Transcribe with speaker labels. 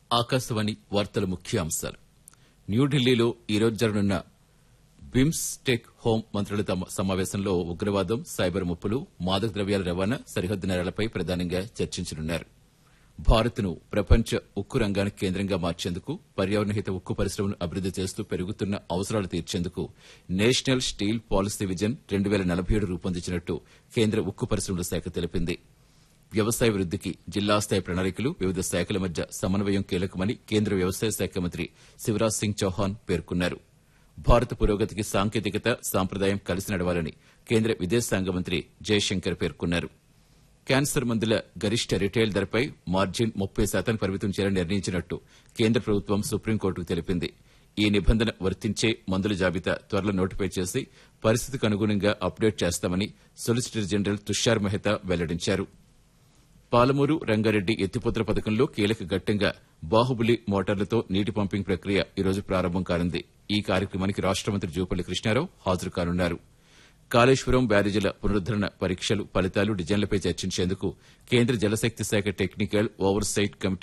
Speaker 1: ఆకాశవాణి వార్తల ముఖ్యాంశాలు న్యూఢిల్లీలో ఈరోజు జరగనున్న బిమ్స్టెక్ హోం మంత్రుల తమ- సమావేశంలో ఉగ్రవాదం సైబర్ ముప్పులు మాదక ద్రవ్యాల రవాణా సరిహద్దు నేరాలపై ప్రధానంగా చర్చించనున్నారు భారత్ను ప్రపంచ ఉక్కు రంగానికి కేంద్రంగా మార్చేందుకు పర్యావరణహిత ఉక్కు పరిశ్రమను అభివృద్ది చేస్తూ పెరుగుతున్న అవసరాలు తీర్చేందుకు నేషనల్ స్టీల్ పాలసీ విజన్ రెండు వేల నలభై ఏడు రూపొందించినట్టు కేంద్ర ఉక్కు పరిశ్రమల శాఖ తెలిపింది వ్యవసాయ వృద్దికి జిల్లా స్థాయి ప్రణాళికలు వివిధ శాఖల మధ్య సమన్వయం కీలకమని కేంద్ర వ్యవసాయ శాఖ మంత్రి శివరాజ్ సింగ్ చౌహాన్ పేర్కొన్నారు భారత పురోగతికి సాంకేతికత సాంప్రదాయం కలిసి నడవాలని కేంద్ర విదేశాంగ మంత్రి జయశంకర్ పేర్కొన్నారు క్యాన్సర్ మందుల గరిష్ట రిటైల్ ధరపై మార్జిన్ ముప్పై శాతం పరిమితం చేయాలని నిర్ణయించినట్టు కేంద్ర ప్రభుత్వం సుప్రీంకోర్టుకు తెలిపింది ఈ నిబంధన వర్తించే మందుల జాబితా త్వరలో నోటిఫై చేసి పరిస్థితికి అనుగుణంగా అప్డేట్ చేస్తామని సొలిసిటర్ జనరల్ తుషార్ మెహతా వెల్లడించారు పాలమూరు రంగారెడ్డి ఎత్తిపోతల పథకంలో కీలక ఘట్టంగా బాహుబలి మోటార్లతో నీటి పంపింగ్ ప్రక్రియ ఈరోజు ప్రారంభం కానుంది ఈ కార్యక్రమానికి రాష్ట మంత్రి జూపల్లి కృష్ణారావు హాజరు కానున్నారు కాళేశ్వరం బ్యారేజీల పునరుద్దరణ పరీక్షలు ఫలితాలు డిజైన్లపై చర్చించేందుకు కేంద్ర జలశక్తి శాఖ టెక్నికల్ ఓవర్ సైట్ కమిటీ